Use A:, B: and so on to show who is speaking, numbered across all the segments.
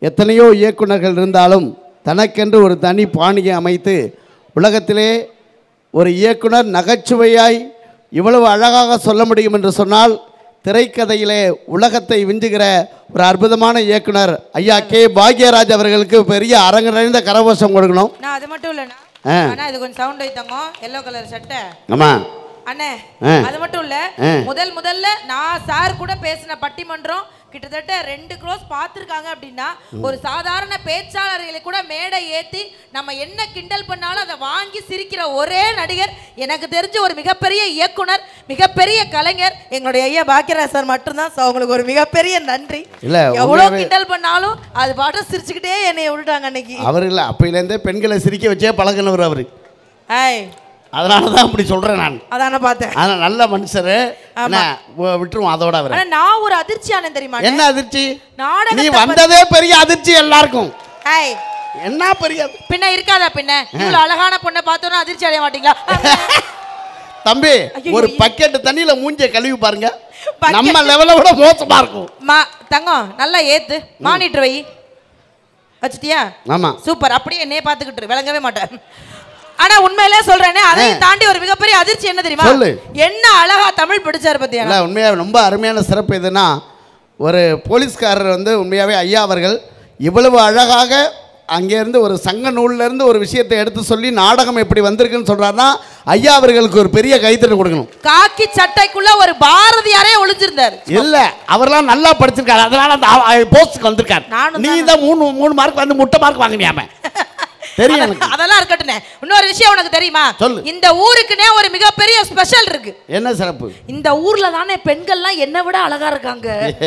A: எத்தனையோ இயக்குனர்கள் இருந்தாலும் தனக்கென்று ஒரு தனி பாணியை அமைத்து உலகத்திலே ஒரு இயக்குனர் நகைச்சுவையாய் இவ்வளவு அழகாக சொல்ல முடியும் என்று சொன்னால் திரைக்கதையிலே உலகத்தை விஞ்சுகிற ஒரு அற்புதமான இயக்குனர் ஐயா கே பாக்யராஜ் அவர்களுக்கு பெரிய அரங்கு நிறைந்த கரகோஷம் கொடுக்கணும்
B: நான் அது மட்டும் இல்லைண்ணா
A: ஆ.
B: ஆனா இது கொஞ்சம் சவுண்ட் வைத்தங்க எல்லோ கலர் சட்டை
A: ஆமாம்
B: அண்ணே
A: ஆ.
B: அது மட்டும் இல்ல
A: ஆ.
B: முதல் முதல்ல நான் சார் கூட பேசின பட்டிமன்றம் கிட்டத்தட்ட ரெண்டு க்ரோஸ் பார்த்துருக்காங்க அப்படின்னா ஒரு சாதாரண பேச்சாளர்களை கூட மேடை ஏத்தி நம்ம என்ன கிண்டல் பண்ணாலும் அதை வாங்கி சிரிக்கிற ஒரே நடிகர் எனக்கு தெரிஞ்ச ஒரு மிகப்பெரிய இயக்குனர் மிகப்பெரிய கலைஞர் எங்களுடைய ஐயா பாக்கியராஜ் சார் மட்டும்தான் So, அவங்களுக்கு ஒரு மிகப்பெரிய நன்றி
A: இல்ல,
B: எவ்வளவு
A: உண்மையாவே-
B: கிண்டல் பண்ணாலும் அது பாட்டு சிரிச்சுக்கிட்டே என்னை விட்டுட்டாங்க அன்னைக்கு
A: அவர் இல்லை அப்பையிலேருந்தே பெண்களை சிரிக்க வச்சே பழகினவர் அவர்
B: ஐய்
A: அதனால தான் அப்படி சொல்கிறேன் நான்
B: அதான பார்த்தேன்
A: ஆனால் நல்ல மனுஷர் என்ன வி- விட்டுருவோம் அதோட அவர்
B: ஆனா நான் ஒரு அதிர்ச்சியான தெரியுமா
A: என்ன அதிர்ச்சி
B: நாடகத்தை
A: நீ
B: பத்தி-
A: வந்ததே பெரிய அதிர்ச்சி எல்லாருக்கும்
B: ஐய்
A: என்ன பெரிய அதி-
B: பின்ன இருக்காதா பின்ன இவ்வளவு அழகான பொண்ணை பார்த்தோன்னா அதிர்ச்சி அடைய மாட்டீங்களா
A: தம்பி
B: ஐயையோ,
A: ஒரு
B: ஐயோ.
A: பக்கெட் தண்ணியில மூஞ்சிய கழுவி பாருங்க
B: Bucket.
A: நம்ம லெவலை விட மோசமா இருக்கும்
B: மா தங்கம் நல்லா ஏத்து மானிட்டர் வை வச்சிட்டியா
A: ஆமா
B: சூப்பர் அப்படியே என்னைய பார்த்துக்கிட்டு இரு, விளங்கவே மாட்டேன் ஆனா உண்மையிலே சொல்றேனே அதையும் தாண்டி ஒரு மிகப்பெரிய அதிர்ச்சி என்ன தெரியுமா
A: சொல்லு.
B: என்ன அழகா தமிழ் படிச்சாரு பத்தியா
A: இல்ல உண்மையா ரொம்ப அருமையான சிறப்பு எதுனா ஒரு போலீஸ்காரர் வந்து உண்மையாவே ஐயா அவர்கள் இவ்வளவு அழகாக அங்கேருந்து ஒரு சங்க நூல்ல இருந்து ஒரு விஷயத்தை எடுத்து சொல்லி நாடகம் எப்படி வந்திருக்குன்னு சொல்றாருன்னா ஐயா அவர்களுக்கு ஒரு பெரிய கைத்தட்டு கொடுக்கணும்
B: காக்கி சட்டைக்குள்ள ஒரு பாரதியாரே ஒளிஞ்சிருந்தாரு
A: இல்ல அவர்லாம் நல்லா படிச்சிருக்காரு அதனால அந்த போஸ்ட்க்கு வந்திருக்காரு
B: நானும்
A: நீ தான் மூணு மூணு மார்க் வந்து முட்டை மார்க் வாங்கினியாம தெரியும் எனக்கு
B: அதெல்லாம் இருக்கட்டுனே இன்னொரு விஷயம் உனக்கு தெரியுமா
A: சொல்லு.
B: இந்த ஊருக்குனே ஒரு மிகப்பெரிய ஸ்பெஷல் இருக்கு
A: என்ன சிறப்பு
B: இந்த ஊர்ல தானே பெண்கள்லாம் என்னை விட அழகா இருக்காங்க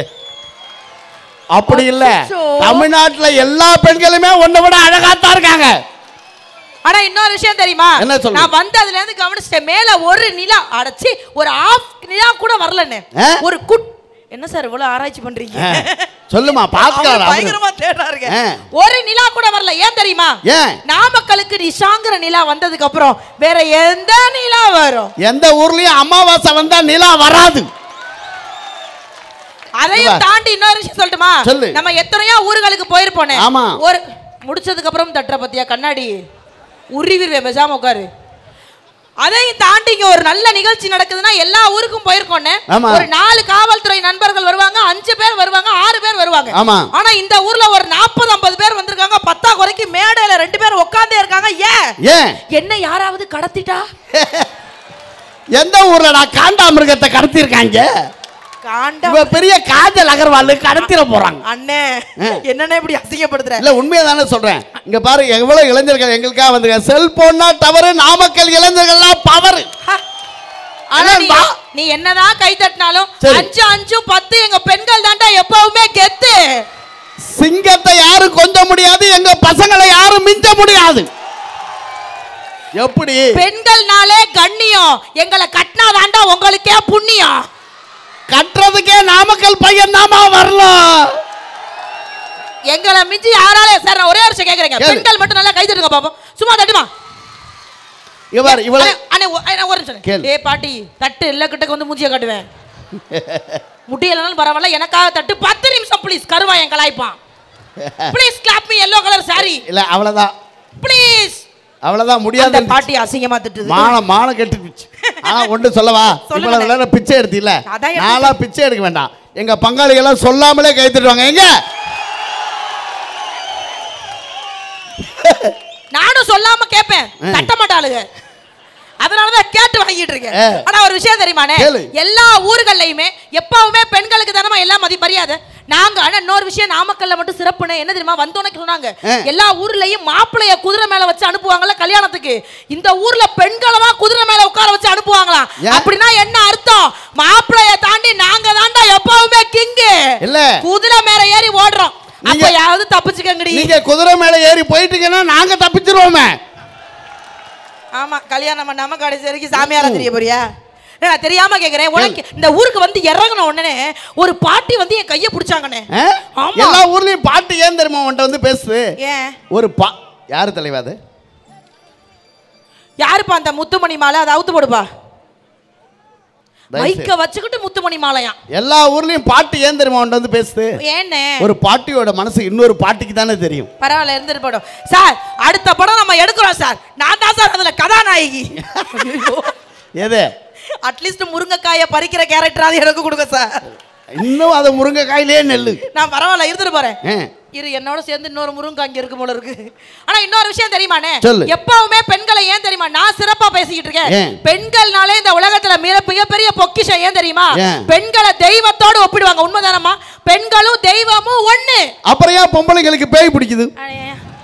A: அப்படி இல்ல
B: அச்சச்சோ.
A: தமிழ்நாட்டுல எல்லா பெண்களுமே உன்னை விட அழகாத்தான் இருக்காங்க
B: ஆனா இன்னொரு விஷயம் தெரியுமா
A: என்ன சொல்லு?
B: நான் வந்ததுல இருந்து கவனிச்சிட்டேன் மேல ஒரு நிலா அடைச்சி ஒரு ஆஃப் நிலா கூட வரலன்னு
A: ஆ?
B: ஒரு குட் என்ன சார் இவ்வளவு ஆராய்ச்சி பண்றீங்க
A: ஆ, சொல்லுமா
B: அவங்க
A: பாத்துக்கலாம்
B: பயங்கரமா தேடுறாருங்க
A: ஆ.
B: ஒரு நிலா கூட வரல ஏன் தெரியுமா
A: ஏன்
B: நாமக்கலுக்கு நிஷாங்கிற நிலா வந்ததுக்கு அப்புறம் வேற எந்த நிலா வரும்
A: எந்த ஊர்லயும் அமாவாசை வந்தா நிலா வராது
B: அதையும்
A: வா.
B: தாண்டி இன்னொரு விஷயம் சொல்லட்டுமா
A: சொல்லு.
B: நம்ம எத்தனையோ ஊர்களுக்கு போயிருப்போனே
A: ஆமா.
B: ஒரு முடிச்சதுக்கு அப்புறம் தட்டுற பத்தியா கண்ணாடி உருவிடுவேன் பேசாம உட்காரு அதையும் தாண்டி இங்க ஒரு நல்ல நிகழ்ச்சி நடக்குதுன்னா எல்லா ஊருக்கும் போயிருக்கோன்னே
A: ஆமா.
B: ஒரு நாலு காவல்துறை நண்பர்கள் வருவாங்க அஞ்சு பேர் வருவாங்க ஆறு பேர் வருவாங்க
A: ஆமா.
B: ஆனா இந்த ஊர்ல ஒரு நாற்பது ஐம்பது பேர் வந்திருக்காங்க பத்தா குறைக்கு மேடையில ரெண்டு பேர் உட்கார்ந்தே இருக்காங்க ஏன்
A: ஏன்
B: என்ன யாராவது கடத்திட்டா
A: எந்த ஊர்ல நான் காண்டாமிருகத்தை கடத்திருக்காங்க
B: காண்டா
A: இவ பெரிய காஜல் அகர்வால் கடத்திட போறாங்க
B: அண்ணே
A: ஆ.
B: என்னண்ணே இப்படி அசிங்கப்படுத்துற
A: இல்ல உண்மையை தானே சொல்றேன் இங்க பாரு எவ்வளவு இளைஞர்கள் எங்களுக்காக வந்திருக்காங்க செல்போன்னா டவரு நாமக்கல் இளைஞர்கள்லாம் பவர்
B: ஆனா
A: அண்ணா,
B: நீ
A: வா.
B: நீ என்னதான் கை தட்டினாலும்
A: சரி.
B: அஞ்சு அஞ்சும் பத்து எங்க பெண்கள் தாண்டா எப்பவுமே கெத்து
A: சிங்கத்தை யாரும் கொஞ்ச முடியாது எங்க பசங்களை யாரும் மிஞ்ச முடியாது எப்படி
B: பெண்கள்னாலே கண்ணியம் எங்களை கட்டினா தாண்டா உங்களுக்கே புண்ணியம்
A: கட்டுறதுக்கே நாமக்கல் பையன் தாமா வரலாம்
B: எங்களை மிஞ்சி யாரால சார் நான் ஒரே ஒரு விஷயம் கேக்குறேங்க
A: கேளு.
B: பெண்கள் மட்டும் நல்லா கை தட்டுங்க பாப்போம் சும்மா தட்டுமா
A: இவர் இவ்வளவு
B: அண்ணே, அண்ணே, ஒ- அண்ணே, ஒரு நிமிஷம்
A: கேளு.
B: ஏ பாட்டி தட்டு இல்ல கிட்டக்கு வந்து மூஞ்சிய காட்டுவேன் முடியலனாலும் பரவாயில்ல எனக்காக தட்டு பத்து நிமிஷம் ப்ளீஸ் கருவாயன் கலாய்ப்பான் please clap me yellow colour sari
A: இல்ல அவ்வளவுதான்
B: ப்ளீஸ்
A: அவ்வளவுதான்
B: அந்த
A: முடியாது
B: பாட்டி அசிங்கமா திட்டுது
A: மானம் மானம் கெட்டுக்குச்சு ஆனா ஒன்று சொல்லவா
B: சொல்லுங்க.
A: இவ்வளவு நேரம் பிச்சை எடுத்தில
B: அதான் எடுத்து-
A: நாளா பிச்சை எடுக்க வேண்டாம் எங்க பங்காளிகள் சொல்லாமலே கை தட்டுவாங்க எங்க
B: நானும் சொல்லாம கேட்பேன் தட்ட மாட்டாளுங்க அதனாலதான் கேட்டு வாங்கிட்டு இருக்கேன்
A: ஆ.
B: ஆனா ஒரு விஷயம் தெரியுமானே
A: கேளு.
B: எல்லா ஊர்கள்லயுமே எப்பவுமே பெண்களுக்கு தானமா எல்லாம் மதி மரியாதை நாங்க ஆனா இன்னொரு விஷயம் நாமக்கல்ல மட்டும் சிறப்புன்னு என்ன தெரியுமா வந்தோன்னு சொன்னாங்க
A: ஆ.
B: எல்லா ஊர்லயும் மாப்பிளைய குதிரை மேல வச்சு அனுப்புவாங்கல்ல கல்யாணத்துக்கு இந்த ஊர்ல பெண்களை தான் குதிரை மேல உட்கார வச்சு அனுப்புவாங்களாம்
A: ஏன்?
B: அப்படின்னா என்ன அர்த்தம் மாப்பிளைய தாண்டி நாங்க தாண்டா எப்பவுமே கிங்கு
A: இல்ல.
B: குதிரை மேல ஏறி ஓடுறோம் அப்ப
A: நீங்க-
B: யாவது தப்பிச்சுக்கங்கடி
A: நீங்க குதிரை மேல ஏறி போயிட்டீங்கன்னா நாங்க தப்பிச்சிருவோமே
B: ஆமா கல்யாணம் பண்ணாம கடைசி வரைக்கும் சாமியாரா தெரிய போறியா ஏய், நான் தெரியாம கேக்குறேன் உனக்கு இந்த ஊருக்கு வந்து இறங்கின உடனே ஒரு பாட்டி வந்து என் கைய பிடிச்சாங்கண்ணே
A: ஆ?
B: ஆமா.
A: எல்லா ஊர்லயும் பாட்டு ஏன் தெரியுமா உன்ட்ட வந்து பேசுது
B: ஏன்
A: ஒரு பா யாரு தலைவா அது
B: யாருப்பா அந்த முத்துமணி மாலை அதை அவுத்து போடுப்பா
A: தயவு
B: மைக்க வச்சுக்கிட்டு முத்துமணி மாலையாம்
A: எல்லா ஊர்லயும் பாட்டு ஏன் தெரியுமா உன்ட்ட வந்து பேசுது
B: ஏன்னு
A: ஒரு பாட்டியோட மனசு இன்னொரு பாட்டிக்கு தானே தெரியும்
B: பரவாயில்ல இருந்துட்டு போடும் சார் அடுத்த படம் நம்ம எடுக்கிறோம் சார் நான் தான் சார் அதுல கதாநாயகி
A: எது
B: அட்லீஸ்ட் முருங்கைக்காயை பறிக்கிற கேரக்டராவது எனக்கு கொடுங்க சார்
A: இன்னும் அது முருங்கைக்காயிலே நெல்லு
B: நான் பரவாயில்ல இருந்துட்டு போறேன்
A: ஆ.
B: இரு என்னோட சேர்ந்து இன்னொரு முருங்கை அங்க இருக்கு போல இருக்கு ஆனா இன்னொரு விஷயம் தெரியுமானே
A: சொல்லு.
B: எப்பவுமே பெண்களை ஏன் தெரியுமா நான் சிறப்பா பேசிக்கிட்டு இருக்கேன்
A: ஏன்?
B: பெண்கள்னாலே இந்த உலகத்துல மிக மிகப்பெரிய பொக்கிஷம் ஏன் தெரியுமா
A: ஏன்?
B: பெண்களை தெய்வத்தோடு ஒப்பிடுவாங்க உண்மைதானம்மா பெண்களும் தெய்வமும் ஒண்ணு
A: அப்புறம் ஏன் பொம்பளைங்களுக்கு பேய் பிடிக்குது
B: அடே,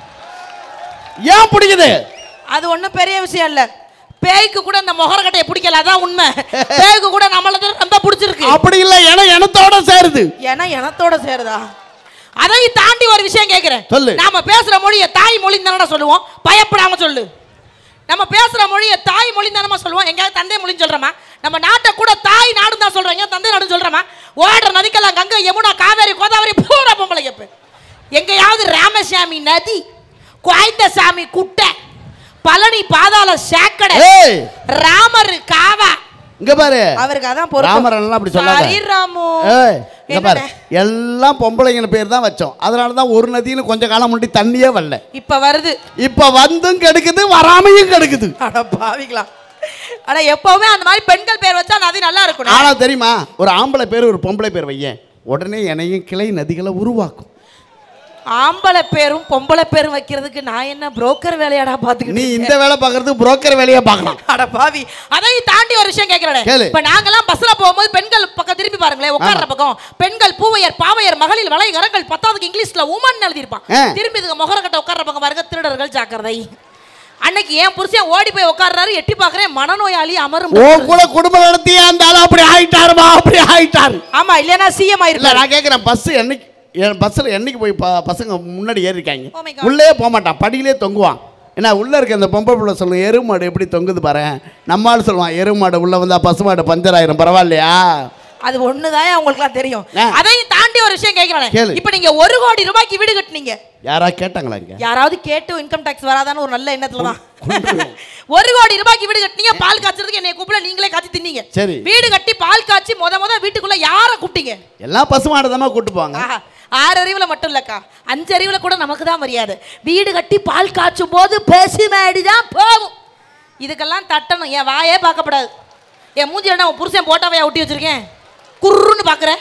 A: ஏன் பிடிக்குது
B: அது ஒண்ணும் பெரிய விஷயம் இல்ல பேய்க்கு கூட இந்த முகரக்கட்டையை பிடிக்கல அதான் உண்மை பேய்க்கு கூட நம்மள தான் ரொம்ப பிடிச்சிருக்கு
A: அப்படி இல்லை என எனத்தோட சேருது
B: ஏன்னா எனத்தோட சேருதா அதையும் தாண்டி ஒரு விஷயம் கேட்கிறேன்
A: சொல்லு.
B: நாம பேசுற மொழியை தாய் மொழி தானடா சொல்லுவோம் பயப்படாம சொல்லு நம்ம பேசுற மொழியை தாய் மொழி தானமா சொல்லுவோம் எங்கேயாவது தந்தை மொழின்னு சொல்றோமா நம்ம நாட்டை கூட தாய் நாடு தான் சொல்றோம் எங்க தந்தை நாடு சொல்றோமா ஓடுற நதிக்கெல்லாம் கங்கை யமுனா காவேரி கோதாவரி பூரா பொம்பளை எப்ப எங்கேயாவது ராமசாமி நதி கோயந்தசாமி குட்டை பழனி பாதாள சாக்கடை
A: ஏய்
B: ராமர் காவா
A: இங்க பாரு
B: அவருக்கு அதான் பொறுப்பு.
A: ராமரன் அப்படி சொல்லாத
B: சரி, ராமு
A: ஏய் இங்க பாரு
B: என்னண்ணே?
A: எல்லாம் பொம்பளைங்க பேர் தான் வச்சோம் அதனால தான் ஒரு நதியில கொஞ்ச காலம் முன்னாடி தண்ணியே வரல
B: இப்ப வருது
A: இப்ப வந்தும் கெடுக்குது வராமையும் கெடுக்குது
B: அட பாவிங்களா ஆனா எப்பவுமே அந்த மாதிரி பெண்கள் பேர் வச்சா நதி நல்லா இருக்கணும்
A: ஆனா தெரியுமா ஒரு ஆம்பளை பேர் ஒரு பொம்பளை பேர் வையேன் உடனே இணையும் கிளை நதிகளை உருவாக்கும்
B: ஆம்பளை பேரும் பொம்பளை பேரும் வைக்கிறதுக்கு நான் என்ன புரோக்கர் வேலையாடா
A: நீ
B: பாத்துக்கிட்டு
A: இந்த வேலை பார்க்கறதுக்கு புரோக்கர் வேலையை பார்க்கலாம்
B: அட பாவி அதையும் தாண்டி ஒரு விஷயம் கேட்கிறேன்
A: கேளு.
B: இப்ப நாங்கெல்லாம் பஸ்ல போகும்போது பெண்கள் பக்கம் திருப்பி பாருங்களேன் உட்கார்ற பக்கம் பெண்கள் பூவையர் பாவையர் மகளிர் வளை கரங்கள் பத்தாவதுக்கு இங்கிலீஷ்ல உமன் எழுதியிருப்பான்
A: ஆ.
B: திரும்பி இதுக்கு முகரக்கட்ட உட்கார்ற பக்கம் பாருங்க திருடர்கள் ஜாக்கிரதை அன்னைக்கு என் புருஷன் ஓடி போய் உட்கார்றாரு எட்டி பாக்குறேன் மனநோயாளி அமரும்
A: ஓ கூட குடும்பம் நடத்தி அந்த ஆளு அப்படி ஆயிட்டாருமா அப்படி ஆயிட்டாரு
B: ஆமா இல்லைன்னா சிஎம்
A: இல்ல
B: ஆயிருப்பாரு
A: நான் கேட்குறேன் பஸ் என்னைக்கு என் பஸ்ஸில் என்னைக்கு போய் ப- பசங்க முன்னாடி ஏறிருக்காங்க
B: Oh my God.
A: உள்ளே போக மாட்டான் படியிலே தொங்குவான் ஏன்னா உள்ளே இருக்க அந்த பொம்பளை பிள்ளை சொல்லும் எருமாடு எப்படி தொங்குது பாரு நம்மால் சொல்லுவான் எருமாடு உள்ளே வந்தா பசுமாடு பஞ்சர் ஆயிரும் பரவாயில்லையா
B: அது ஒண்ணுதான் உங்களுக்குலாம் தெரியும்
A: ஆ.
B: அதையும் தாண்டி ஒரு விஷயம் கேட்கிறேன்
A: கேளு.
B: இப்ப நீங்க ஒரு கோடி ரூபாய்க்கு வீடு கட்டுனீங்க
A: யாரா கேட்டாங்களா இங்க
B: யாராவது கேட்டு இன்கம் டாக்ஸ் வராதான்னு ஒரு நல்ல எண்ணத்துல தான் ஒரு கோடி ரூபாய்க்கு வீடு கட்டினீங்க பால் காய்ச்சறதுக்கு என்னை கூப்பிட நீங்களே காய்ச்சி தின்னீங்க
A: சரி.
B: வீடு கட்டி பால் காய்ச்சி முத முத வீட்டுக்குள்ள யார கூப்பிட்டீங்க
A: எல்லாம் பசுமாடு தான் கூட்டு போவாங்க
B: ஆஹா, ஆறு அறிவுல மட்டும் இல்லக்கா அஞ்சு அறிவுல கூட நமக்கு தான் மரியாதை வீடு கட்டி பால் காய்ச்சும் போது பேசி மேடி தான் போகும் இதுக்கெல்லாம் தட்டணும் என் வாயே பார்க்கப்படாது என் மூஞ்சி என்ன உன் புருஷன் போட்டாவையா ஒட்டி வச்சிருக்கேன் குர்ருன்னு பார்க்குற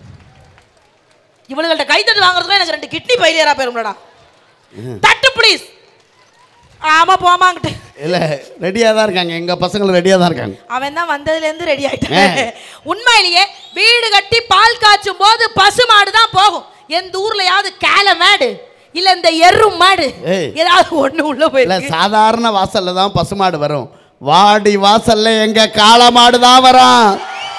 B: இவளுகள்ட்ட கைத்தட்டு வாங்குறதுல எனக்கு ரெண்டு கிட்னி ஃபெயிலியரா போயிரும்லடா தட்டு ப்ளீஸ் ஆமா போமாங்கிட்டு
A: இல்லை ரெடியாக தான் இருக்காங்க எங்கள் பசங்களும் ரெடியாக தான் இருக்காங்க
B: அவன் தான் வந்ததுலேருந்து ரெடி ஆயிட்டான் உண்மையிலேயே வீடு கட்டி பால் காய்ச்சும் போது பசு மாடு தான் போகும் எந்த ஊர்லயாவது கேல மாடு இல்ல இந்த எரு மாடு
A: ஏய்.
B: ஏதாவது ஒண்ணு உள்ள
A: இல்லை
B: போயிருக்கு
A: சாதாரண வாசல்ல தான் பசுமாடு வரும் வாடி வாசல்ல எங்க காளமாடு தான் வரும்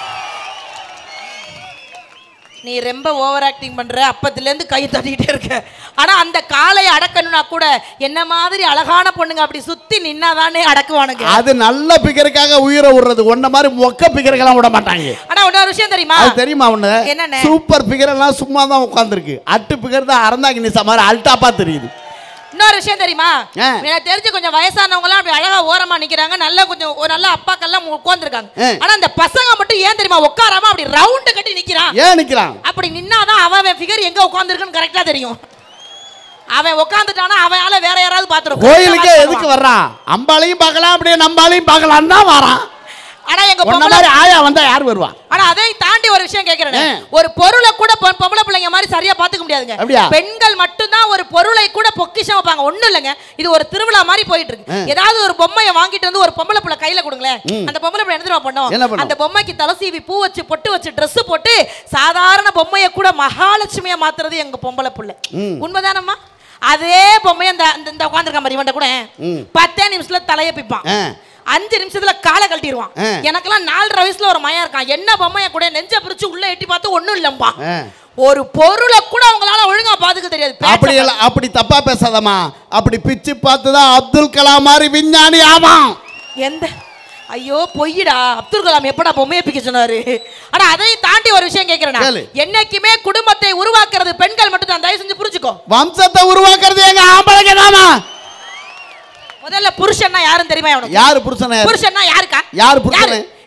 B: நீ ரொம்ப ஓவர் ஆக்டிங் பண்ற அப்பத்துல இருந்து கை தட்டிக்கிட்டே இருக்க ஆனா அந்த காளையை அடக்கணும்னா கூட என்ன மாதிரி அழகான பொண்ணுங்க அப்படி சுத்தி நின்னாதானே அடக்குவானுங்க
A: அது நல்ல பிகருக்காக உயிரை விடுறது ஒன்ன மாதிரி மொக்க பிகருக்கெல்லாம் விட மாட்டாங்க
B: ஆனா இன்னொரு விஷயம் தெரியுமா
A: அது தெரியுமா ஒண்ணு
B: என்னண்ணே?
A: சூப்பர் பிகர் எல்லாம் சும்மா தான் உட்காந்துருக்கு அட்டு பிகர் தான் அறந்தாங்க நிசா மாதிரி அல்டாப்பா தெரியுது
B: இன்னொரு விஷயம் தெரியுமா
A: ஆ.
B: எனக்கு தெரிஞ்சு கொஞ்சம் வயசானவங்க எல்லாம் அப்படி அழகா ஓரமா நிக்கிறாங்க நல்ல கொஞ்சம் ஒரு நல்ல அப்பாக்கெல்லாம் உட்கார்ந்துருக்காங்க
A: ஆ.
B: ஆனா அந்த பசங்க மட்டும் ஏன் தெரியுமா உட்காராம அப்படி ரவுண்டு கட்டி நிக்கிறான்
A: ஏன் நிக்கிறான்
B: அப்படி நின்னாதான் அவன் ஃபிகர் எங்க உட்கார்ந்துருக்குன்னு கரெக்டா தெரியும் அவன் உட்காந்துட்டானா அவனால வேற யாராவது பாத்துரும்
A: கோயிலுக்கே எதுக்கு வர்றான் அம்பாளையும் பார்க்கலாம் அப்படியே நம்பாளையும் பார்க்கலாம் தான் வரான்
B: ஆனா எங்க
A: உன்ன
B: பொம்பளை
A: மாதிரி ஆயா வந்தா யார் வருவா
B: ஆனா அதை தாண்டி ஒரு விஷயம் கேக்குறேன்
A: ஆ.
B: ஒரு பொருளை கூட பொ- பொம்பளை பிள்ளைங்க மாதிரி சரியா பாத்துக்க முடியாதுங்க
A: அப்படியா?
B: பெண்கள் மட்டும்தான் ஒரு பொருளை கூட பொக்கிஷம் வைப்பாங்க ஒண்ணும் இல்லைங்க இது ஒரு திருவிழா மாதிரி போயிட்டு இருக்கு ஏதாவது ஒரு பொம்மையை வாங்கிட்டு வந்து ஒரு பொம்பளை பிள்ளை கையில கொடுங்களேன் அந்த பொம்பளை பிள்ளை என்ன தெரியுமா பண்ணும்
A: என்ன பண்ணும்?
B: அந்த பொம்மைக்கு தலை சீவி பூ வச்சு பொட்டு வச்சு Dress போட்டு சாதாரண பொம்மையை கூட மகாலட்சுமியா மாத்துறது எங்க பொம்பளை பிள்ளை உண்மைதானம்மா அதே பொம்மையை இந்த இந்த- இந்த உட்காந்துருக்க மாதிரி இவன்ட்ட கூட
A: ம்.
B: பத்தே நிமிஷத்துல தலையை பிப்பான்
A: ஆ.
B: அஞ்சு நிமிஷத்துல காலை கழட்டிடுவான்
A: ஆ.
B: எனக்கெல்லாம் நாலரை வயசுல ஒரு மயம் இருக்கான் என்ன பொம்மைய கூட நெஞ்ச பிரிச்சு உள்ள எட்டி பார்த்து ஒண்ணும் இல்லம்பா
A: ஆ.
B: ஒரு பொருளை கூட அவங்களால ஒழுங்கா பாத்துக்க தெரியாது பேச்ச
A: அப்படி எல்லாம் அப்படி தப்பா பேசாதம்மா அப்படி பிச்சு பார்த்து தான் அப்துல் கலாம் மாதிரி விஞ்ஞானி ஆவான்
B: எந்த ஐயோ பொய்யடா அப்துல் கலாம் எப்படா பொம்மையை பிக்க சொன்னாரு ஆனா அதையும் தாண்டி ஒரு விஷயம் கேக்குறேன்
A: கேளு.
B: என்னைக்குமே குடும்பத்தை உருவாக்குறது பெண்கள் மட்டும் தான் தயவு செஞ்சு புரிஞ்சுக்கோ
A: வம்சத்தை உருவாக்குறது எங்க ஆம்பளைங்க தாமா
B: முதல்ல புருஷன்னா யாருன்னு தெரியுமா உனக்கு
A: யாரு புருஷனை
B: புருஷன்னா யாருக்கா
A: யாரு புருஷனு?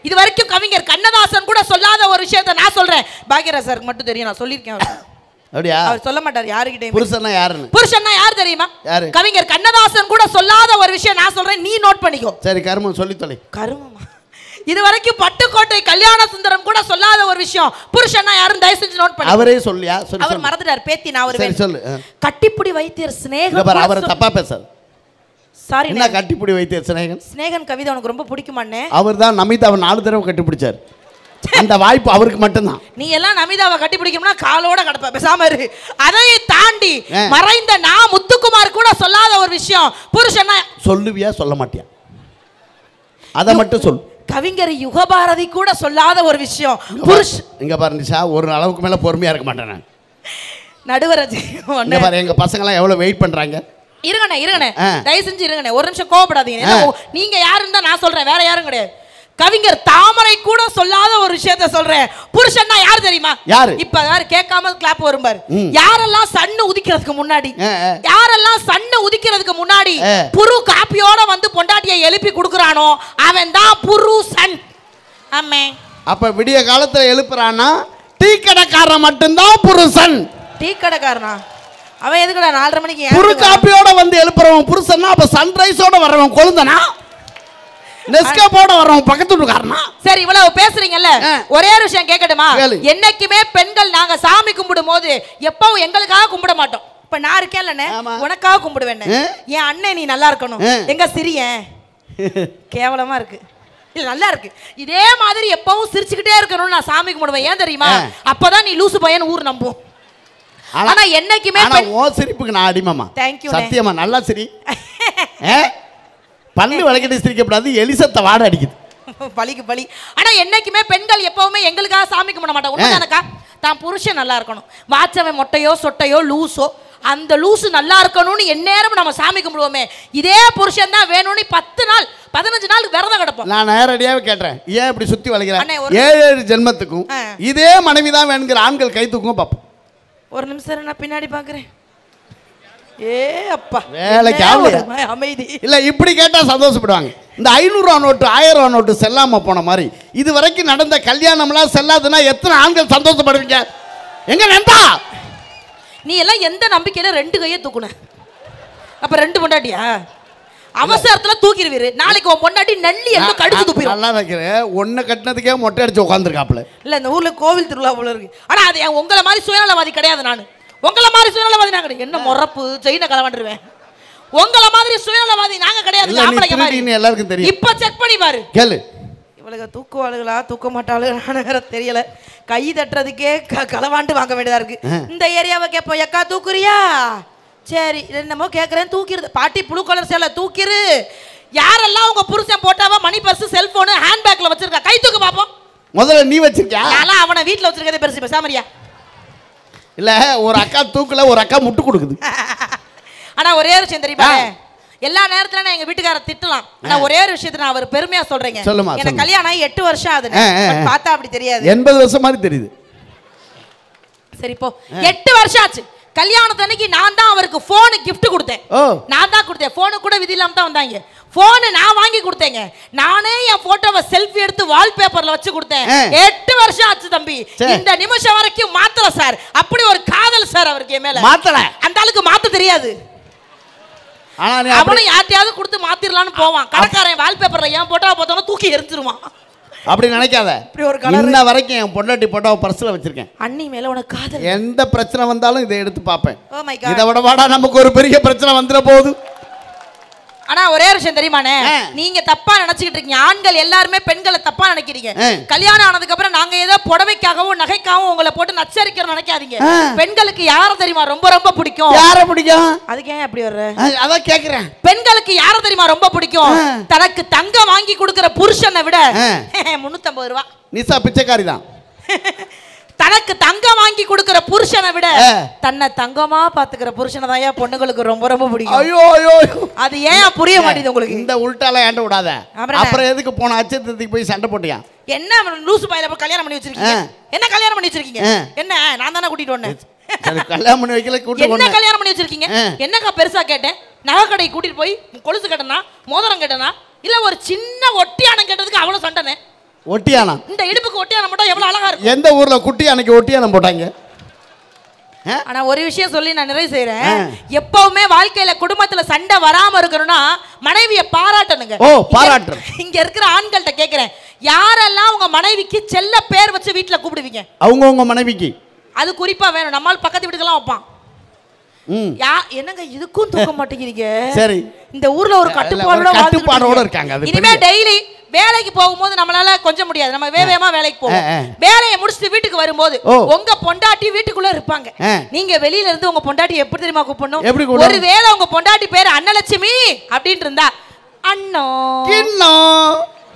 B: இது வரைக்கும் கவிஞர் கண்ணதாசன் கூட சொல்லாத ஒரு விஷயத்தை நான் சொல்றேன் பாக்யராஜ் சாருக்கு மட்டும் தெரியும் நான் சொல்லியிருக்கேன் அவருக்கு.
A: அப்படியா
B: அவர் சொல்ல மாட்டார் யாருக்கிட்டையும்
A: புருஷன்னா யாருன்னு
B: புருஷன்னா யார் தெரியுமா
A: யாரு?
B: கவிஞர் கண்ணதாசன் கூட சொல்லாத ஒரு விஷயம் நான் சொல்றேன் நீ நோட் பண்ணிக்கோ
A: சரி கருமம் சொல்லி தொலை
B: கருமமா இது வரைக்கும் பட்டுக்கோட்டை கல்யாண சுந்தரம் கூட சொல்லாத ஒரு விஷயம் புருஷன்னா யாரும் தயவு செஞ்சு நோட் பண்ணி
A: அவரே சொல்லியா சொல்லி
B: அவர்
A: சொல்லு
B: மறந்துட்டார் பேத்தி நான்
A: சரி
B: ஒரு
A: சொல்லு ஆ.
B: கட்டிப்புடி வைத்தியர்
A: இங்க பாரு அவரை
B: ஸ்நேகம்
A: தப்பா பேசாது
B: சாரி
A: என்ன கட்டிப்பிடி வைத்திய சிநேகன்
B: ஸ்நேகன் கவிதை உனக்கு ரொம்ப பிடிக்குமாண்ணே
A: அவர் தான் நமிதாவை நாலு தடவை கட்டிப்பிடிச்சார் அந்த வாய்ப்பு அவருக்கு மட்டும்தான்
B: நீ எல்லாம் நமிதாவை கட்டி பிடிக்கணும்னா காலோட கிடப்ப பேசாம இரு அதையை தாண்டி
A: ஆ.
B: மறைந்த நான் முத்துக்குமார் கூட சொல்லாத ஒரு விஷயம் புருஷன்னா
A: சொல்லுவியா சொல்ல மாட்டியா அதை மட்டும் சொல்
B: கவிஞர் யுகபாரதி கூட சொல்லாத ஒரு விஷயம் புருஷ்
A: இங்க பாரு நிஷா ஒரு அளவுக்கு மேல பொறுமையா இருக்க மாட்டேன் நான்
B: நடுவரஜி
A: இங்க பாரு எங்க பசங்களாம் எவ்வளவு வெயிட் பண்றாங்க
B: இருங்கண்ணே இருங்கண்ணே
A: ஆ.
B: தயவு செஞ்சு இருங்கண்ணே ஒரு நிமிஷம் கோவப்படாதீங்க
A: ஆ.
B: என்ன, நீங்க யாருன்னு தான் நான் சொல்றேன் வேற யாரும் கிடையாது கவிஞர் தாமரை கூட சொல்லாத ஒரு விஷயத்த சொல்றேன் புருஷன்னா யார் தெரியுமா
A: யாரு?
B: இப்ப யாரு கேட்காம கிளாப் வரும் பாரு
A: ம்.
B: யாரெல்லாம் சன்னு உதிக்கிறதுக்கு முன்னாடி
A: ஆ, ஆ.
B: யாரெல்லாம் சன்னு உதிக்கிறதுக்கு முன்னாடி
A: ஆ.
B: புரு காப்பியோட வந்து பொண்டாட்டியை எழுப்பி கொடுக்குறானோ அவன் தான் புரு சன் ஆமே
A: அப்ப விடிய காலத்துல எழுப்புறானா டீ கடைக்காரன் மட்டும்தான் புருஷன்
B: டீ கடைக்காரனா அவன் எதுக்குடா நாலரை மணிக்கு ஏன்
A: புரு
B: வீட்டுக்கு
A: காப்பியோட வந்து எழுப்புறவன் புருஷன்னா அப்ப சன்ரைஸோட வர்றவன் கொழுந்தனா நெஸ்கேப்போட வர்றவன் பக்கத்து வீட்டுக்காரனா
B: சரி இவ்வளவு பேசுறீங்கல்ல
A: ஆ.
B: ஒரே ஒரு விஷயம் கேட்கட்டுமா
A: கேளு.
B: என்னைக்குமே பெண்கள் நாங்க சாமி கும்பிடும் போது எப்பவும் எங்களுக்காக கும்பிட மாட்டோம் இப்ப நான் இருக்கேன்லண்ணே
A: ஆமா.
B: உனக்காக கும்பிடுவேன்
A: ஆ.
B: என் அண்ணன் நீ நல்லா இருக்கணும்
A: ஆ.
B: எங்க சிரியன் கேவலமா இருக்கு இல்ல நல்லா இருக்கு இதே மாதிரி எப்பவும் சிரிச்சுக்கிட்டே இருக்கணும்னு நான் சாமி கும்பிடுவேன் ஏன் தெரியுமா
A: ஆ.
B: அப்பதான் நீ லூசு பையன் ஊர் நம்பும் ஆனா என்னைக்குமே
A: ஆனா
B: பெண்-
A: ஓ சிரிப்புக்கு நான் அடிமமா
B: Thank you,
A: சத்தியமா நல்லா சிரி ஏ? பல்லு விளக்கிட்டு சிரிக்கப்படாது எலிசத்தை வாட அடிக்குது
B: பலிக்கு பலி ஆனா என்னைக்குமே பெண்கள் எப்பவுமே எங்களுக்காக சாமி கும்பிட மாட்டாங்க உண்மைதானக்கா தான் புருஷன் நல்லா இருக்கணும் வாச்சவன் மொட்டையோ சொட்டையோ லூசோ அந்த லூசு நல்லா இருக்கணும்னு எந்நேரம் நம்ம சாமி கும்பிடுவோமே இதே புருஷன் தான் வேணும்னு பத்து நாள் பதினஞ்சு நாள் விரதம் கிடப்போம்
A: நான் நேரடியாவே கேட்டேன் ஏன் இப்படி சுத்தி
B: அண்ணே,
A: வளைக்கிறேன்
B: ஒரு-
A: ஏழு ஏழு ஜென்மத்துக்கும்
B: ஆ.
A: இதே மனைவி தான் வேணுங்கிற ஆண்கள் கை தூக்கும் பார்ப்போம்
B: ஒரு நிமிஷம் இரு, நான் பின்னாடி பாக்குறேன் ஏ அப்பா
A: வேலைக்கு
B: என்ன
A: ஆகலையா?
B: ஒரு ம- அமைதி
A: இல்ல இப்படி கேட்டா சந்தோஷப்படுவாங்க இந்த ஐநூறுரூவா நோட்டு ஆயிரம் ரூபா நோட்டு செல்லாம போன மாதிரி இது வரைக்கும் நடந்த கல்யாணம்லாம் செல்லாதுன்னா எத்தனை ஆண்கள் சந்தோஷப்படுவீங்க எங்க நண்பா
B: நீ எல்லாம் எந்த நம்பிக்கையில ரெண்டு கையை தூக்குன அப்ப ரெண்டு பொண்டாட்டியா அவசரத்துல தூக்கிடுவீரு நாளைக்கு உன் பொண்டாட்டி நள்ளி எல்லாம் கடிச்சு துப்பிடும்
A: நல்லா வைக்கிறேன் ஒன்றை கட்டினதுக்கே மொட்டை அடிச்சு உட்காந்துருக்காப்புல
B: இல்ல இந்த ஊர்ல கோவில் திருவிழா போல இருக்கு ஆனா அது என் உங்களை மாதிரி சுயநலவாதி கிடையாது நான் உங்களை மாதிரி சுயநலவாதி நான் கிடையாது என்ன முறப்பு செயினை கலவாண்டுருவேன் உங்களை மாதிரி சுயநலவாதி நாங்க கிடையாது
A: இல்ல நீ
B: ஆம்பளைங்க மாதிரி
A: திருடின்னு எல்லாருக்கும் தெரியும்
B: இப்ப செக் பண்ணி பாரு
A: கேளு
B: இவளுக்கு தூக்குவாளுகளா தூக்க மாட்டாளுகளான்னு வேற தெரியல கை தட்டுறதுக்கே க களவாண்டு வாங்க வேண்டியதா இருக்கு இந்த ஏரியாவை கேட்போம் எக்கா தூக்குறியா சரி என்னமோ கேட்குறேன் தூக்கிடுது பாட்டி ப்ளூ கலர் சேலை தூக்கிரு யாரெல்லாம் உங்க புருஷன் போட்டாவா மணி பர்ஸ் செல்போனு ஹேண்ட்பேக்ல வச்சிருக்கா கை தூக்கு பாப்போம்
A: முதல்ல நீ வச்சிருக்கியா
B: நான்லாம் அவனை வீட்ல வச்சிருக்கதே பெருசு பேசாமரியா
A: இல்ல ஒரு அக்கா தூக்கல ஒரு அக்கா முட்டு கொடுக்குது
B: ஆனா ஒரே ஒரு விஷயம் தெரியுமா
A: ஆ.
B: எல்லா நேரத்துல நான் எங்க வீட்டுக்காரர் திட்டலாம் ஆனா ஒரே ஒரு விஷயத்தை நான் அவர் பெருமையா சொல்றேங்க
A: சொல்லுமா,
B: எனக்கு
A: சொல்லுமா.
B: கல்யாணம் ஆகி எட்டு வருஷம் ஆகுது
A: ஆ, ஆ, ஆ.
B: பார்த்தா அப்படி தெரியாது
A: எண்பது வருஷம் மாதிரி தெரியுது
B: சரி போ எட்டு வருஷம் ஆச்சு கல்யாணத்தன்னைக்கு நான் தான் அவருக்கு போனு gift கொடுத்தேன்
A: ஓ
B: நான் தான் கொடுத்தேன் போனு கூட விதி இல்லாம தான் வந்தாங்க போனு நான் வாங்கி கொடுத்தேங்க நானே என் போட்டோவை செல்ஃபி எடுத்து வால்பேப்பர்ல வச்சு கொடுத்தேன்
A: ஆ.
B: எட்டு வருஷம் ஆச்சு தம்பி
A: சரி.
B: இந்த நிமிஷம் வரைக்கும் மாத்தல சார் அப்படி ஒரு காதல் சார் அவருக்கு என் மேல
A: மாத்தல
B: அந்த ஆளுக்கு மாத்த தெரியாது
A: ஆனா நீ அப்படி
B: அவனும் யார்ட்டையாவது கொடுத்து மாத்திரலாம்னு போவான் கடைக்காரன் வால்பேப்பர்ல என் போட்டோவை பார்த்தோன்னா தூக்கி எரிஞ்சிருவான்
A: அப்படி நினைக்காத
B: இப்படி ஒரு colour.
A: இன்ன வரைக்கும் என் பொண்டாட்டி போட்டோ பர்ஸ்ல வச்சிருக்கேன்
B: அண்ணி மேல உனக்கு காதல்
A: எந்த பிரச்சனை வந்தாலும் இதை எடுத்து பார்ப்பேன்
B: ஓ மை காட்
A: இதை விட வாடா நமக்கு ஒரு பெரிய பிரச்சனை வந்துட போகுது
B: ஆனா ஒரே ஒரு விஷயம் தெரியுமாண்ணே
A: ஆ.
B: நீங்க தப்பா நினைச்சுக்கிட்டு இருக்கீங்க ஆண்கள் எல்லாருமே பெண்களை தப்பா நினைக்கிறீங்க
A: ஆ.
B: கல்யாணம் ஆனதுக்கு அப்புறம் நாங்க ஏதோ புடவைக்காகவும் நகைக்காகவும் உங்களை போட்டு நச்சரிக்கிறோம் நினைக்காதீங்க
A: ஆ.
B: பெண்களுக்கு யார தெரியுமா ரொம்ப ரொம்ப பிடிக்கும்
A: யார பிடிக்கும்
B: அதுக்கு ஏன் அப்படி வர்ற
A: அஹ், அதான் கேக்குறேன்
B: பெண்களுக்கு யார தெரியுமா ரொம்ப பிடிக்கும்
A: ஆ.
B: தனக்கு தங்கம் வாங்கி கொடுக்கிற புருஷனை விட
A: ஆ.
B: முன்னூத்தம்பது ரூபா
A: நிசா பிச்சைக்காரி தான்
B: தனக்கு தங்கம் வாங்கி கொடுக்கிற புருஷனை விட
A: ஆ.
B: தன்னை தங்கமா பாத்துக்கிற புருஷனை தான் ஏன் பொண்ணுங்களுக்கு ரொம்ப ரொம்ப பிடிக்கும்
A: ஐயோ ஐயோ ஐயோ.
B: அது ஏன் புரிய மாட்டேங்குது உங்களுக்கு
A: இந்த உள்டால ஏண்ட விடாத
B: அப்புறம் என்ன?
A: அப்புறம் எதுக்கு போன அச்சத்துக்கு போய் சண்டை போட்டியா
B: என்ன லூசு பாயில போய் கல்யாணம் பண்ணி வச்சிருக்கீங்க
A: ஆ.
B: என்ன கல்யாணம் பண்ணி வச்சிருக்கீங்க
A: ஆ.
B: என்ன நான் தானே கூட்டிட்டு வந்தேன்
A: சரி கல்யாணம் பண்ணி வைக்கல கூட்டு
B: என்ன
A: போனேன்
B: கல்யாணம் பண்ணி வச்சிருக்கீங்க
A: ஆ.
B: என்னக்கா பெருசா கேட்டேன் நகை கடைக்கு கூட்டிட்டு போய் கொலுசு கட்டனா மோதிரம் கட்டனா இல்ல ஒரு சின்ன ஒட்டியானம் கேட்டதுக்கு அவ்வளவு சண்டைனே
A: ஒட்டியானா
B: இந்த இடுப்புக்கு ஒட்டியான மட்டும் எவ்வளவு அழகா இருக்கும்
A: எந்த ஊர்ல குட்டி அன்னைக்கு ஒட்டியானம் போட்டாங்க ஆ?
B: ஆனா ஒரு விஷயம் சொல்லி நான் நிறைவு செய்யறேன்
A: ஆ.
B: எப்பவுமே வாழ்க்கையில குடும்பத்துல சண்டை வராம இருக்கணும்னா மனைவிய பாராட்டணுங்க
A: ஓ,
B: இங்க-
A: பாராட்டணும்.
B: இங்க இருக்கிற ஆண்கள்ட்ட கேக்குறேன் யாரெல்லாம் உங்க மனைவிக்கு செல்ல பேர் வச்சு வீட்டுல கூப்பிடுவீங்க
A: அவங்கவுங்க மனைவிக்கு
B: அது குறிப்பா வேணும் நம்மால் பக்கத்து வீட்டுக்கெல்லாம் வைப்பான்
A: ம்
B: யா என்னங்க இதுக்கும் தூக்க மாட்டேங்கிறீங்க
A: சரி
B: இந்த ஊர்ல ஒரு
A: இல்ல,
B: கட்டுப்பாடோட
A: ஒரு கட்டுப்பாடோட
B: வாழ்ந்துகிட்டு
A: இருக்காங்க, அது
B: இனிமே
A: பெரிய-
B: டெய்லி வேலைக்கு போகும்போது நம்மளால கொஞ்சம் முடியாது நம்ம வே வேகமா வேலைக்கு போவோம்
A: ஆ, ஆ.
B: வேலையை முடிச்சுட்டு வீட்டுக்கு வரும்போது
A: ஓ.
B: உங்க பொண்டாட்டி வீட்டுக்குள்ள இருப்பாங்க
A: ஆ.
B: நீங்க வெளியில இருந்து உங்க பொண்டாட்டி எப்படி தெரியுமா கூப்பிடணும்
A: எப்படி கூப்பிடணும்?
B: ஒருவேளை உங்க பொண்டாட்டி பேரு அன்னலட்சுமி அப்படின்னு இருந்தா அண்ணோ
A: கிண்ணம்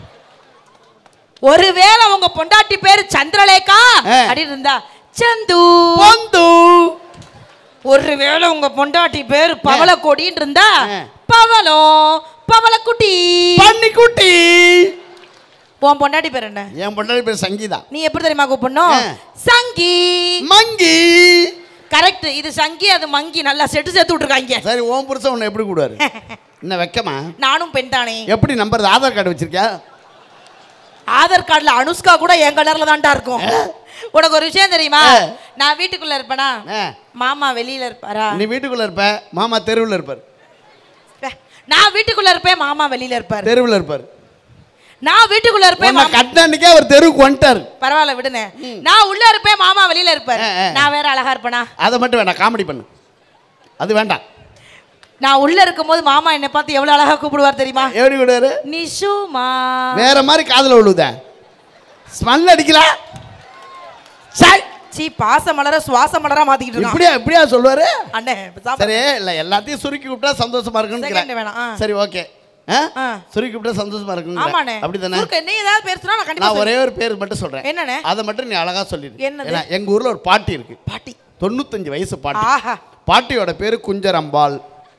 B: ஒருவேளை உங்க பொண்டாட்டி பேரு சந்திரலேகா
A: ஆ.
B: அப்படின்னு இருந்தா சந்து
A: பொந்து
B: ஒருவேளை உங்க பொண்டாட்டி பேரு பவளக்கொடின்னு இருந்தா
A: ஆ.
B: பவளம் பவளக்குட்டி
A: பன்னிக்குட்டி
B: உன் பொண்டாட்டி பேர் என்ன
A: என் பொண்டாட்டி பேர் சங்கீதா
B: நீ எப்படி தெரியுமா கூப்பிடணும்
A: ஆ.
B: சங்கி
A: மங்கி
B: கரெக்ட் இது சங்கி அது மங்கி நல்லா செட்டு சேர்த்து விட்டுருக்காங்க
A: சரி ஓம் புருஷன் உன்னை எப்படி கூடுவாரு என்ன வெக்கமா
B: நானும் பெண் தானே
A: எப்படி நம்புறது ஆதார் கார்டு வச்சிருக்கியா
B: ஆதார் கார்டுல அனுஷ்கா கூட என் கலர்ல தான்டா இருக்கும் உனக்கு ஒரு விஷயம் தெரியுமா
A: ஆ.
B: நான் வீட்டுக்குள்ள இருப்பேனா
A: ஆ.
B: மாமா வெளியில இருப்பாரா
A: நீ வீட்டுக்குள்ள இருப்ப மாமா தெருவில் இருப்பார்
B: நான் வீட்டுக்குள்ள இருப்பேன் மாமா வெளியில இருப்பாரு
A: தெருவில் இருப்பார்
B: நான் வீட்டுக்குள்ள இருப்பேன்
A: உன்னை
B: மாமா-
A: கட்டின அன்னைக்கே அவர் தெருவுக்கு வந்துட்டார்
B: பரவாயில்ல விடுனே நான் உள்ள இருப்பேன் மாமா வெளியில இருப்பாரு
A: ஆ, ஆ.
B: நான் வேற அழகா இருப்பேனா
A: அதை மட்டும் வேண்டாம் காமெடி பண்ணு அது வேண்டாம்
B: நான் உள்ள இருக்கும்போது மாமா என்னை பார்த்து எவ்வளவு அழகா கூப்பிடுவார் தெரியுமா
A: எப்படி கூடுவாரு
B: நிஷுமா
A: வேற மாதிரி காதுல விழுவுத ஸ்மெல் அடிக்கல சாய்
B: சீ பாச மலர சுவாச மலரா மாத்திக்கிட்டு இருக்கான்
A: இப்படியா இப்படியா சொல்லுவாரு
B: அண்ணே சாப்பிடு.
A: சரி இல்ல எல்லாத்தையும் சுருக்கி விட்டா சந்தோஷமா இருக்குன்னு
B: Second
A: நினைக்கிறேன்.
B: வேணாம், ஆ.
A: சரி ஓகே
B: ஆ.
A: சுருக்கி விட்டா சந்தோஷமா
B: ஆமாண்ணே
A: இருக்குன்னு அப்படிதானே
B: சுருக்க நீ ஏதாவது பேர் சொன்னா நான் கண்டிப்பா
A: நான் ஒரே
B: சொல்றேன்.
A: ஒரு பேர் மட்டும் சொல்றேன்
B: என்னண்ணே
A: அதை மட்டும் நீ அழகா சொல்லிடு
B: என்னது?
A: ஏன்னா எங்க ஊர்ல ஒரு பாட்டி இருக்கு
B: பாட்டி
A: தொண்ணூத்தஞ்சு வயசு பாட்டி
B: ஆஹா
A: பாட்டியோட பேரு குஞ்சரம்பாள்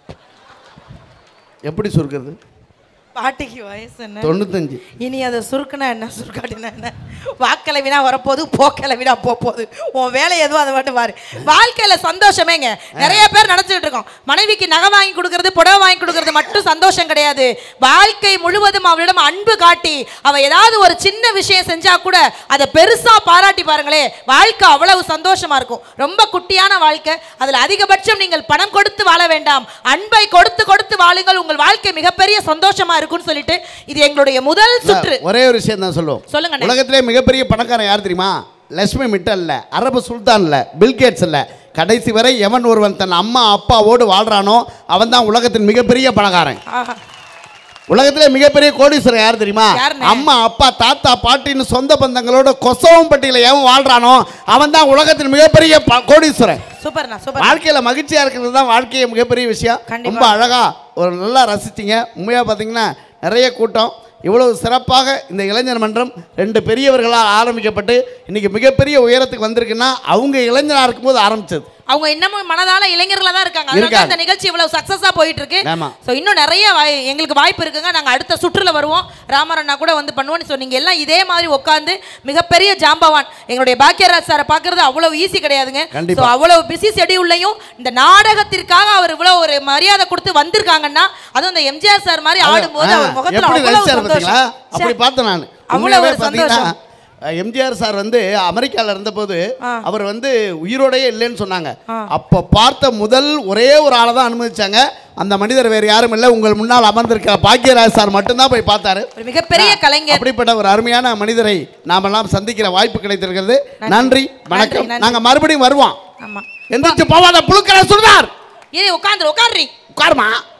A: எப்படி சுருக்குறது
B: பாட்டிக்கு வயசு என்ன
A: தொண்ணூத்தஞ்சு
B: இனி அதை சுருக்குனா என்ன சுருக்காட்டினா என்ன வாக்கிழவினா வரப்போகுது போக்கிழவினா போகுது உன் வேலை எதுவும் அதை மட்டும் பாரு வாழ்க்கையில சந்தோஷமேங்க நிறைய பேர் நினைச்சிட்டு இருக்கோம் மனைவிக்கு நகை வாங்கி கொடுக்கறது புடவை வாங்கி கொடுக்கறது மட்டும் சந்தோஷம் கிடையாது வாழ்க்கை முழுவதும் அவளிடம் அன்பு காட்டி அவ ஏதாவது ஒரு சின்ன விஷயம் செஞ்சா கூட அதை பெருசா பாராட்டி பாருங்களே வாழ்க்கை அவ்வளவு சந்தோஷமா இருக்கும் ரொம்ப குட்டியான வாழ்க்கை அதுல அதிகபட்சம் நீங்கள் பணம் கொடுத்து வாழ வேண்டாம் அன்பை கொடுத்து கொடுத்து வாழுங்கள் உங்கள் வாழ்க்கை மிகப்பெரிய சந்தோஷமா இருக்கும்னு சொல்லிட்டு இது எங்களுடைய முதல் சுற்று
A: ஒரே ஒரு விஷயம் தான் சொல்லுவோம்
B: சொல்லுங்க அண்ணே.
A: உலகத்திலே மிகப்பெரிய பணக்காரன் யார் தெரியுமா லட்சுமி மிட்டல் இல்ல அரபு சுல்தான் இல்ல பில்கேட்ஸ் இல்ல கடைசி வரை எவன் ஒருவன் தன் அம்மா அப்பாவோடு வாழ்றானோ அவன் தான் உலகத்தின் மிகப்பெரிய பணக்காரன்
B: ஆஹா.
A: உலகத்திலே மிகப்பெரிய கோடீஸ்வரன் யார் தெரியுமா
B: யாருண்ணே?
A: அம்மா அப்பா தாத்தா பாட்டின்னு சொந்த பந்தங்களோட கொசவம்பட்டியில எவன் வாழ்றானோ அவன் தான் உலகத்தின் மிகப்பெரிய ப- கோடீஸ்வரன்
B: சூப்பர்ண்ணா சூப்பர்
A: வாழ்க்கையில மகிழ்ச்சியா இருக்கிறது தான் வாழ்க்கைய மிகப்பெரிய விஷயம்
B: கண்டிப்பா.
A: ரொம்ப அழகா ஒரு நல்லா ரசிச்சிங்க உண்மையா பார்த்தீங்கன்னா நிறைய கூட்டம் இவ்வளவு சிறப்பாக இந்த இளைஞர் மன்றம் ரெண்டு பெரியவர்களால் ஆரம்பிக்கப்பட்டு இன்னைக்கு மிகப்பெரிய உயரத்துக்கு வந்திருக்குன்னா அவங்க இளைஞராக இருக்கும்போது ஆரம்பிச்சது
B: அவங்க இன்னமும் மனதால இளைஞர்களா தான் இருக்காங்க அதனால தான்
A: இருக்காங்க.
B: இந்த நிகழ்ச்சி இவ்வளவு சக்சஸா போயிட்டு இருக்கு
A: ஆமா.
B: சோ இன்னும் நிறைய வாய்- எங்களுக்கு வாய்ப்பு இருக்குங்க நாங்க அடுத்த சுற்றுல வருவோம் ராமர் அண்ணா கூட வந்து பண்ணுவோம் ஸோ நீங்க எல்லாம் இதே மாதிரி உட்காந்து மிகப்பெரிய ஜாம்பவான் எங்களுடைய பாக்கியராஜ் சாரை பார்க்கறது அவ்வளவு ஈஸி கிடையாதுங்க
A: கண்டிப்பா.
B: ஸோ அவ்வளவு பிஸி ஷெடியூல்லையும் இந்த நாடகத்திற்காக அவர் இவ்வளவு ஒரு மரியாதை கொடுத்து வந்திருக்காங்கன்னா அதுவும் இந்த எம்ஜிஆர் சார் மாதிரி ஆடும்போது
A: ஆ,
B: அவர் முகத்துல
A: எப்படி
B: அவ்வளவு
A: ரசிச்சார் பார்த்தீங்களா
B: சந்தோஷம்
A: அப்படி
B: ச்சே.
A: பார்த்தேன் நான்
B: அவ்வளவு
A: உண்மையாவே
B: ஒரு
A: பார்த்தீங்கன்னா
B: சந்தோஷம்.
A: எம்ஜிஆர் சார் வந்து அமெரிக்கால இருந்தபோது
B: ஆ.
A: அவர் வந்து உயிரோடயே இல்லைன்னு சொன்னாங்க அப்போ பார்த்த முதல் ஒரே ஒரு ஆளை தான் அனுமதிச்சாங்க அந்த மனிதர் வேறு யாரும் இல்லை உங்கள் முன்னால் அமர்ந்திருக்கிற பாக்கியராஜ் சார் மட்டும்தான் போய் பார்த்தாரு
B: ஒரு மிகப்பெரிய கலைஞர்
A: அப்படிப்பட்ட ஒரு அருமையான மனிதரை நாமெல்லாம் சந்திக்கிற வாய்ப்பு கிடைத்திருக்கிறது நன்றி வணக்கம்
B: நன்றி.
A: நாங்க மறுபடியும் வருவோம்
B: ஆமா
A: எந்திரிச்சு போவாத புழுக்கரை சொல்றார்
B: இரு உட்காந்துரு உட்காருறி
A: உட்காருமா